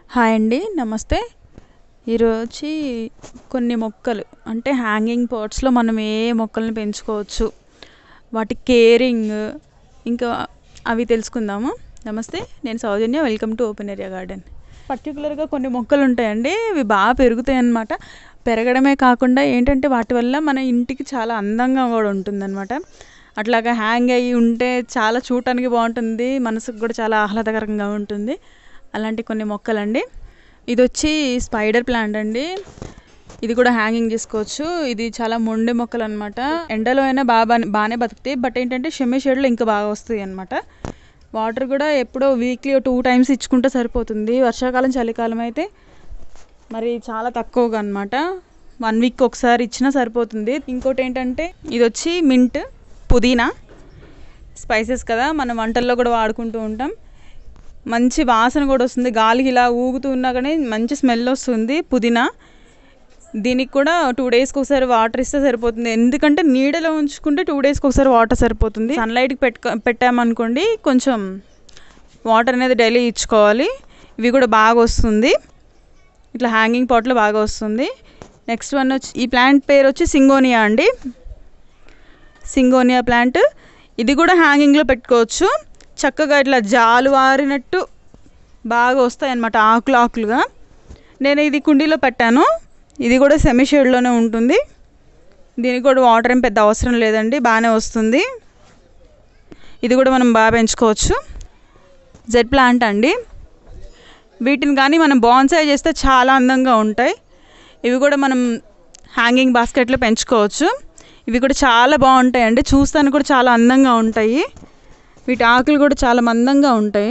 Hi అండి నమస్తే ఈరోజు వచ్చి కొన్ని మొక్కలు అంటే హ్యాంగింగ్ పాట్స్లో మనం ఏ మొక్కల్ని పెంచుకోవచ్చు వాటి కేరింగ్ ఇంకా అవి తెలుసుకుందాము నమస్తే నేను Soujanya welcome to open area garden పర్టికులర్గా కొన్ని మొక్కలు ఉంటాయండి ఇవి బాగా పెరుగుతాయి అన్నమాట పెరగడమే కాకుండా ఏంటంటే వాటి వల్ల మన ఇంటికి చాలా అందంగా కూడా ఉంటుందన్నమాట అట్లాగా హ్యాంగ్ అయ్యి ఉంటే చాలా చూడటానికి బాగుంటుంది మనసుకు కూడా చాలా ఆహ్లాదకరంగా ఉంటుంది అలాంటి కొన్ని మొక్కలండి ఇది వచ్చి స్పైడర్ ప్లాంట్ అండి ఇది కూడా హ్యాంగింగ్ చేసుకోవచ్చు ఇది చాలా మొండి మొక్కలు అనమాట ఎండలో అయినా బాగా బాగానే బతుకుతాయి బట్ ఏంటంటే షెమ్మి షేడ్లో ఇంకా బాగా వస్తాయి అనమాట వాటర్ కూడా ఎప్పుడో వీక్లీ టూ టైమ్స్ ఇచ్చుకుంటే సరిపోతుంది వర్షాకాలం చలికాలం అయితే మరి చాలా తక్కువగా అనమాట వన్ వీక్ ఒకసారి ఇచ్చినా సరిపోతుంది ఇంకోటి ఏంటంటే ఇది వచ్చి మింట్ పుదీనా స్పైసెస్ కదా మనం వంటల్లో కూడా వాడుకుంటూ ఉంటాం మంచి వాసన కూడా వస్తుంది గాలికి ఇలా ఊగుతూ ఉన్నా కానీ మంచి స్మెల్ వస్తుంది పుదీనా దీనికి కూడా టూ డేస్కి ఒకసారి వాటర్ ఇస్తే సరిపోతుంది ఎందుకంటే నీడలో ఉంచుకుంటే టూ డేస్కి ఒకసారి వాటర్ సరిపోతుంది సన్లైట్కి పెట్టుకో పెట్టామనుకోండి కొంచెం వాటర్ అనేది డైలీ ఇచ్చుకోవాలి ఇవి కూడా బాగా వస్తుంది ఇట్లా హ్యాంగింగ్ పాట్లో బాగా వస్తుంది నెక్స్ట్ వన్ వచ్చి ఈ ప్లాంట్ పేరు వచ్చి సింగోనియా అండి సింగోనియా ప్లాంట్ ఇది కూడా హ్యాంగింగ్లో పెట్టుకోవచ్చు చక్కగా ఇట్లా జాలు వారినట్టు బాగా వస్తాయి అన్నమాట ఆకులు ఆకులుగా నేను ఇది కుండీలో పెట్టాను ఇది కూడా సెమీ షేడ్లోనే ఉంటుంది దీనికి కూడా వాటర్ ఏం పెద్ద అవసరం లేదండి బాగానే వస్తుంది ఇది కూడా మనం బాగా పెంచుకోవచ్చు జెడ్ ప్లాంట్ అండి వీటిని కానీ మనం బాన్సాయ్ చేస్తే చాలా అందంగా ఉంటాయి ఇవి కూడా మనం హ్యాంగింగ్ బాస్కెట్లో పెంచుకోవచ్చు ఇవి కూడా చాలా బాగుంటాయండి చూస్తానికి కూడా చాలా అందంగా ఉంటాయి వీటి ఆకులు కూడా చాలా మందంగా ఉంటాయి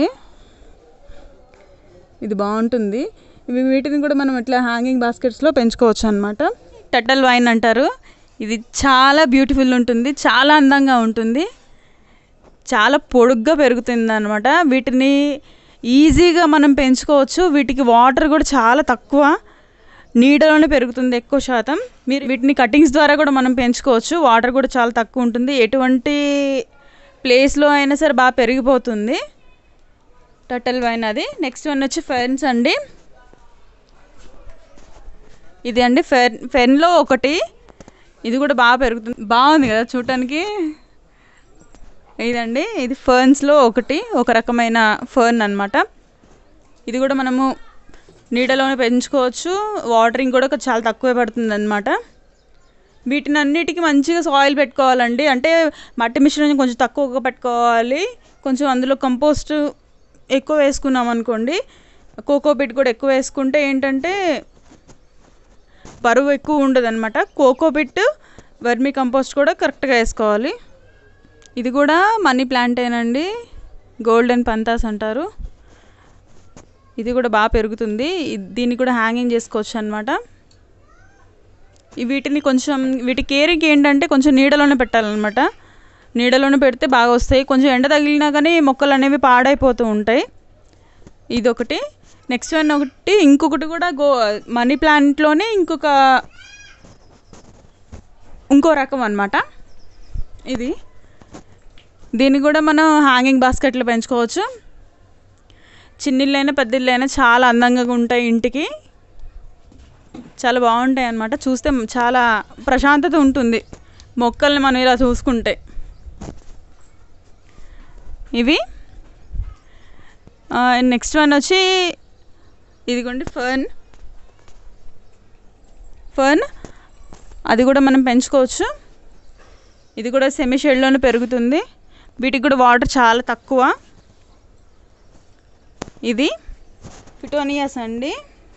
ఇది బాగుంటుంది ఇవి వీటిని కూడా మనం ఇట్లా హ్యాంగింగ్ బాస్కెట్స్లో పెంచుకోవచ్చు అనమాట టెటల్ వైన్ అంటారు ఇది చాలా బ్యూటిఫుల్ ఉంటుంది చాలా అందంగా ఉంటుంది చాలా పొడుగ్గా పెరుగుతుంది అనమాట వీటిని ఈజీగా మనం పెంచుకోవచ్చు వీటికి వాటర్ కూడా చాలా తక్కువ నీడలోనే పెరుగుతుంది ఎక్కువ శాతం మీరు వీటిని కటింగ్స్ ద్వారా కూడా మనం పెంచుకోవచ్చు వాటర్ కూడా చాలా తక్కువ ఉంటుంది ఎటువంటి ప్లేస్లో అయినా సరే బాగా పెరిగిపోతుంది టటల్ వైన్ అది నెక్స్ట్ వన్ వచ్చి ఫెర్న్స్ అండి ఇది అండి ఫెర్ ఫెన్లో ఒకటి ఇది కూడా బాగా పెరుగుతుంది బాగుంది కదా చూడటానికి ఇదండి ఇది ఫర్న్స్లో ఒకటి ఒక రకమైన ఫర్న్ అనమాట ఇది కూడా మనము నీడలోనే పెంచుకోవచ్చు వాటరింగ్ కూడా చాలా తక్కువే పడుతుంది అనమాట వీటిని అన్నిటికీ మంచిగా సాయిల్ పెట్టుకోవాలండి అంటే మట్టి మిశ్రమం కొంచెం తక్కువగా పెట్టుకోవాలి కొంచెం అందులో కంపోస్ట్ ఎక్కువ వేసుకున్నాం అనుకోండి కోకోపిట్ కూడా ఎక్కువ వేసుకుంటే ఏంటంటే బరువు ఎక్కువ ఉండదు అనమాట కోకోపిట్ వర్మీ కంపోస్ట్ కూడా కరెక్ట్గా వేసుకోవాలి ఇది కూడా మనీ ప్లాంటేనండి గోల్డెన్ పంతాస్ అంటారు ఇది కూడా బాగా పెరుగుతుంది దీన్ని కూడా హ్యాంగింగ్ చేసుకోవచ్చు అనమాట వీటిని కొంచెం వీటి కేరింగ్ ఏంటంటే కొంచెం నీడలోనే పెట్టాలన్నమాట నీడలోనే పెడితే బాగా వస్తాయి కొంచెం ఎండ తగిలినా కానీ మొక్కలు అనేవి పాడైపోతూ ఉంటాయి ఇది ఒకటి నెక్స్ట్ వన్ ఒకటి ఇంకొకటి కూడా గో మనీ ప్లాంట్లోనే ఇంకొక ఇంకో రకం అనమాట ఇది దీన్ని కూడా మనం హ్యాంగింగ్ బాస్కెట్లో పెంచుకోవచ్చు చిన్నిళ్ళైనా పెద్దిళ్ళైనా చాలా అందంగా ఉంటాయి ఇంటికి చాలా బాగుంటాయి అన్నమాట చూస్తే చాలా ప్రశాంతత ఉంటుంది మొక్కల్ని మనం ఇలా చూసుకుంటే ఇవి నెక్స్ట్ వన్ వచ్చి ఇదిగోండి ఫర్న్ ఫర్న్ అది కూడా మనం పెంచుకోవచ్చు ఇది కూడా సెమీ షేడ్లోనే పెరుగుతుంది వీటికి కూడా వాటర్ చాలా తక్కువ ఇది ఫిటోనియాస్ అండి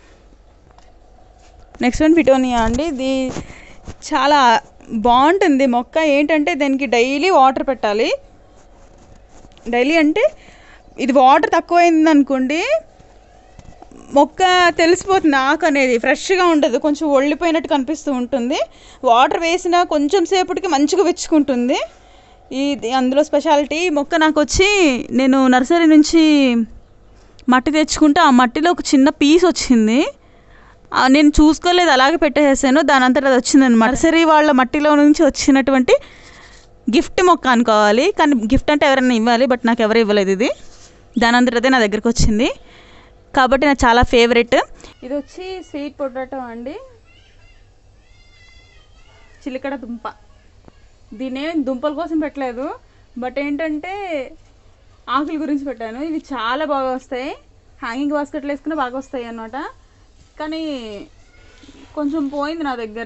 నెక్స్ట్ వన్ ఫిటోనియా అండి ఇది చాలా బాగుంటుంది మొక్క ఏంటంటే దానికి డైలీ వాటర్ పెట్టాలి డైలీ అంటే ఇది వాటర్ తక్కువైంది అనుకోండి మొక్క తెలిసిపోతుంది ఆకు అనేది ఫ్రెష్గా ఉండదు కొంచెం ఒళ్ళిపోయినట్టు కనిపిస్తూ ఉంటుంది వాటర్ వేసినా కొంచెం సేపటికి మంచిగా విచ్చుకుంటుంది ఇది అందులో స్పెషాలిటీ మొక్క నాకు వచ్చి నేను నర్సరీ నుంచి మట్టి తెచ్చుకుంటే ఆ మట్టిలో ఒక చిన్న పీస్ వచ్చింది నేను చూసుకోలేదు అలాగే పెట్టేసాను దాని అంతటా అది వచ్చిందనమాట నర్సరీ వాళ్ళ మట్టిలో నుంచి వచ్చినటువంటి గిఫ్ట్ మొక్క అనుకోవాలి కానీ గిఫ్ట్ అంటే ఎవరైనా ఇవ్వాలి బట్ నాకు ఎవరు ఇవ్వలేదు ఇది దాని అంతటదే నా దగ్గరికి వచ్చింది కాబట్టి నాకు చాలా ఫేవరెట్ ఇది వచ్చి స్వీట్ పొటాటో అండి చిలకడ దుంప దీన్ని ఏం దుంపల కోసం పెట్టలేదు బట్ ఏంటంటే ఆకుల గురించి పెట్టాను ఇవి చాలా బాగా వస్తాయి హ్యాంగింగ్ బాస్కెట్లో వేసుకుని బాగా వస్తాయి అన్నమాట కానీ కొంచెం పోయింది నా దగ్గర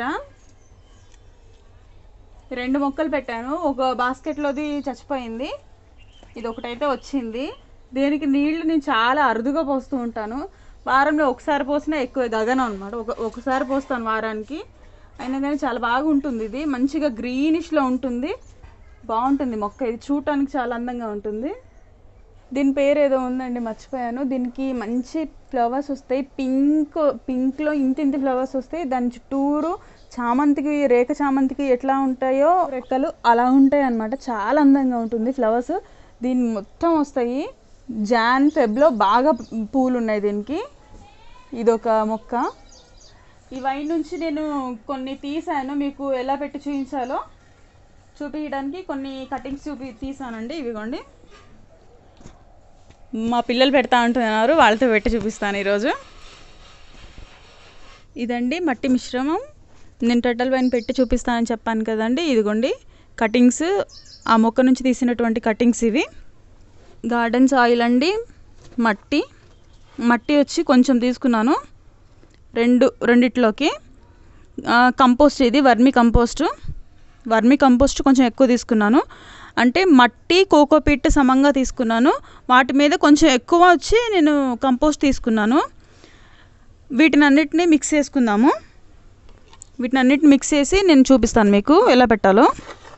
రెండు మొక్కలు పెట్టాను ఒక బాస్కెట్లోది చచ్చిపోయింది ఇది ఒకటైతే వచ్చింది దీనికి నీళ్లు నేను చాలా అరుదుగా పోస్తూ ఉంటాను వారంలో ఒకసారి పోసినా ఎక్కువ గగనం అనమాట ఒక ఒకసారి పోస్తాను వారానికి అయినా కానీ చాలా బాగా ఉంటుంది ఇది మంచిగా గ్రీనిష్లో ఉంటుంది బాగుంటుంది మొక్క ఇది చూడటానికి చాలా అందంగా ఉంటుంది దీని పేరు ఏదో ఉందండి మర్చిపోయాను దీనికి మంచి ఫ్లవర్స్ వస్తాయి పింక్ పింక్లో ఇంత ఇంత ఫ్లవర్స్ వస్తాయి దాని చుట్టూరు చామంతికి రేఖ చామంతికి ఎట్లా ఉంటాయో రెక్కలు అలా ఉంటాయి అన్నమాట చాలా అందంగా ఉంటుంది ఫ్లవర్స్ దీని మొత్తం వస్తాయి జాన్ ఫెబ్లో బాగా పూలు ఉన్నాయి దీనికి ఇదొక మొక్క ఈ వైన్ నుంచి నేను కొన్ని తీసాను మీకు ఎలా పెట్టి చూపించాలో చూపించడానికి కొన్ని కటింగ్స్ చూపి తీసానండి ఇవిగోండి మా పిల్లలు పెడతా అంటున్నారు వాళ్ళతో పెట్టి చూపిస్తాను ఈరోజు ఇదండి మట్టి మిశ్రమం నేను టర్టల్ వైన్ పెట్టి చూపిస్తానని చెప్పాను కదండి ఇదిగోండి కటింగ్స్ ఆ మొక్క నుంచి తీసినటువంటి కటింగ్స్ ఇవి గార్డెన్ సాయిల్ అండి మట్టి మట్టి వచ్చి కొంచెం తీసుకున్నాను రెండు రెండిట్లోకి ఆ, కంపోస్ట్ ఇది వర్మి కంపోస్ట్ వర్మి కంపోస్ట్ కొంచెం ఎక్కువ తీసుకున్నాను అంటే మట్టి కోకోపీట్ సమంగా తీసుకున్నాను వాటి మీద కొంచెం ఎక్కువ వచ్చి నేను కంపోస్ట్ తీసుకున్నాను వీటిని అన్నిటినీ మిక్స్ చేసుకుందాము వీటిని అన్నిటిని మిక్స్ చేసి నేను చూపిస్తాను మీకు ఎలా పెట్టాలో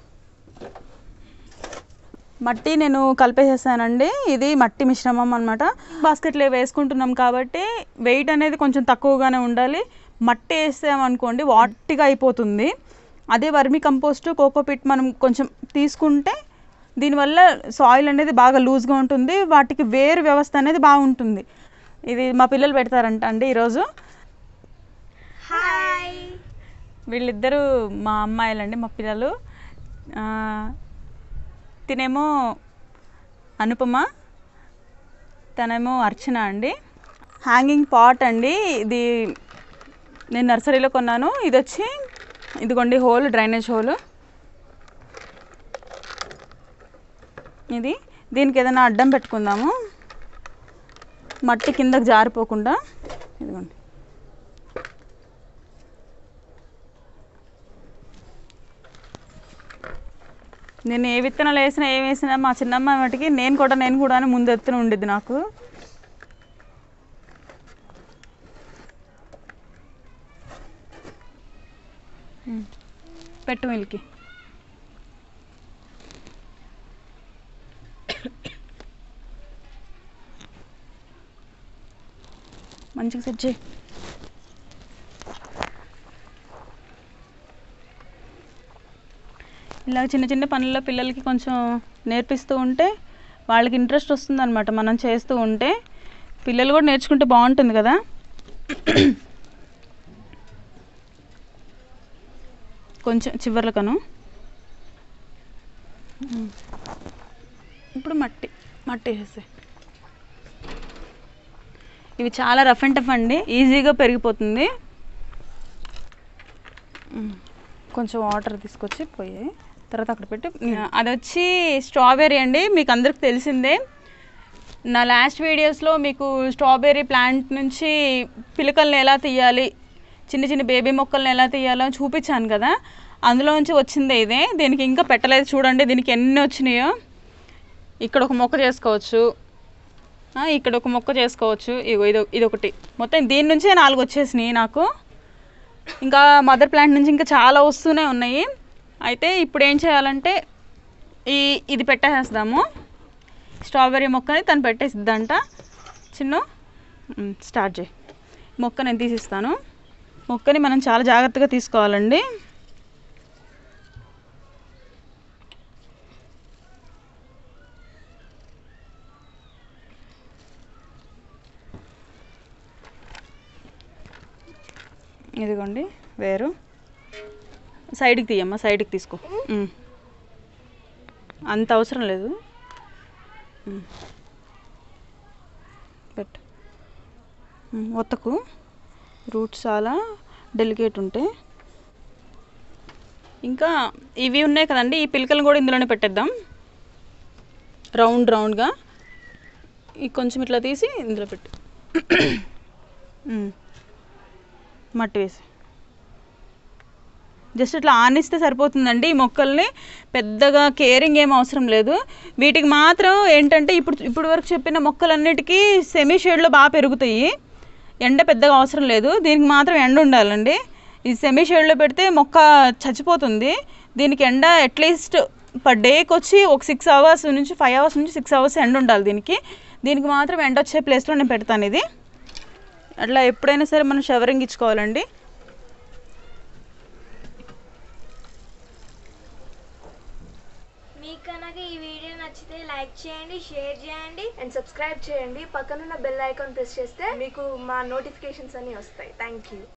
మట్టి నేను కలిపేసేసానండి ఇది మట్టి మిశ్రమం అనమాట బాస్కెట్లో వేసుకుంటున్నాం కాబట్టి వెయిట్ అనేది కొంచెం తక్కువగానే ఉండాలి మట్టి వేసామనుకోండి వాటిగా అయిపోతుంది అదే వర్మి కంపోస్ట్ కోకోపిట్ మనం కొంచెం తీసుకుంటే దీనివల్ల సాయిల్ అనేది బాగా లూజ్గా ఉంటుంది వాటికి వేరు వ్యవస్థ అనేది బాగుంటుంది ఇది మా పిల్లలు పెడతారంట అండి ఈరోజు హాయ్ వీళ్ళిద్దరూ మా అమ్మాయిలండి మా పిల్లలు ఆ, తినేమో అనుపమ తనేమో అర్చన అండి హ్యాంగింగ్ పాట్ అండి ఇది నేను నర్సరీలో కొన్నాను ఇది వచ్చి ఇదిగోండి హోల్ డ్రైనేజ్ హోల్ ఇది దీనికి ఏదైనా అడ్డం పెట్టుకుందాము మట్టి కిందకి జారిపోకుండా ఇదిగోండి నేను ఏ విత్తనాలు వేసినా ఏం వేసినా మా చిన్నమ్మ వాటికి నేను కూడా నేను కూడా అని ముందు ఎత్తున ఉండిద్ది నాకు ఉమ్. పెట్టు మిల్కి మంచిగా సెట్ చేయి ఇలా చిన్న చిన్న పనుల్లో పిల్లలకి కొంచెం నేర్పిస్తూ ఉంటే వాళ్ళకి ఇంట్రెస్ట్ వస్తుందన్నమాట మనం చేస్తూ ఉంటే పిల్లలు కూడా నేర్చుకుంటే బాగుంటుంది కదా కొంచెం చివర్లకను ఉమ్. ఇప్పుడు మట్టి మట్టి వేసే ఇవి చాలా రఫ్ అండ్ టఫ్ అండి ఈజీగా పెరిగిపోతుంది ఉమ్. కొంచెం వాటర్ తీసుకొచ్చి పోయి తర్వాత అక్కడ పెట్టి అది వచ్చి స్ట్రాబెర్రీ అండి మీకు అందరికి తెలిసిందే నా లాస్ట్ వీడియోస్లో మీకు స్ట్రాబెర్రీ ప్లాంట్ నుంచి పిలకల్ని ఎలా తీయాలి చిన్న చిన్న బేబీ మొక్కల్ని ఎలా తీయాలో చూపించాను కదా అందులో నుంచి వచ్చిందే ఇదే దీనికి ఇంకా పెట్టలేదు చూడండి దీనికి ఎన్ని వచ్చినాయో ఇక్కడ ఒక మొక్క చేసుకోవచ్చు ఆ, ఇక్కడ ఒక మొక్క చేసుకోవచ్చు ఇగో ఇది ఇది ఒకటి మొత్తం దీని నుంచే నాలుగు వచ్చేసినాయి నాకు ఇంకా మదర్ ప్లాంట్ నుంచి ఇంకా చాలా వస్తూనే ఉన్నాయి అయితే ఇప్పుడు ఏం చేయాలంటే ఈ ఇది పెట్టేసేద్దాము స్ట్రాబెర్రీ మొక్కని తను పెట్టేసిద్దంట చిన్న ఉమ్, స్టార్ట్ చేయి మొక్క నేను తీసిస్తాను మొక్కని మనం చాలా జాగ్రత్తగా తీసుకోవాలండి ఇదిగోండి వేరు సైడ్కి తీయమ్మా సైడ్కి తీసుకో ఉమ్. అంత అవసరం లేదు ఉమ్. పెట్టు ఉమ్, ఒత్తకు రూట్స్ చాలా డెలికేట్ ఉంటాయి ఇంకా ఇవి ఉన్నాయి కదండి ఈ పిలకలు కూడా ఇందులోనే పెట్టేద్దాం రౌండ్ రౌండ్గా ఈ కొంచెం ఇట్లా తీసి ఇందులో పెట్టు ఉమ్. మట్టి వేసి జస్ట్ ఇట్లా ఆనిస్తే సరిపోతుందండి ఈ మొక్కల్ని పెద్దగా కేరింగ్ ఏం అవసరం లేదు వీటికి మాత్రం ఏంటంటే ఇప్పుడు ఇప్పుడు వరకు చెప్పిన మొక్కలన్నిటికీ సెమీ షేడ్లో బాగా పెరుగుతాయి ఎండ పెద్దగా అవసరం లేదు దీనికి మాత్రం ఎండ ఉండాలండి ఈ సెమీ షేడ్లో పెడితే మొక్క చచ్చిపోతుంది దీనికి ఎండ అట్లీస్ట్ పర్ డేకి వచ్చి ఒక సిక్స్ అవర్స్ నుంచి ఫైవ్ అవర్స్ నుంచి సిక్స్ అవర్స్ ఎండ ఉండాలి దీనికి దీనికి మాత్రం ఎండ వచ్చే ప్లేస్లో నేను పెడతాను ఇది అట్లా ఎప్పుడైనా సరే మనం షవరింగ్ ఇచ్చుకోవాలండి మీకు కనుక ఈ వీడియో నచ్చితే లైక్ చేయండి షేర్ చేయండి అండ్ సబ్స్క్రైబ్ చేయండి పక్కనున్న బెల్ ఐకాన్ ప్రెస్ చేస్తే మీకు మా నోటిఫికేషన్స్ అన్నీ వస్తాయి థ్యాంక్ యూ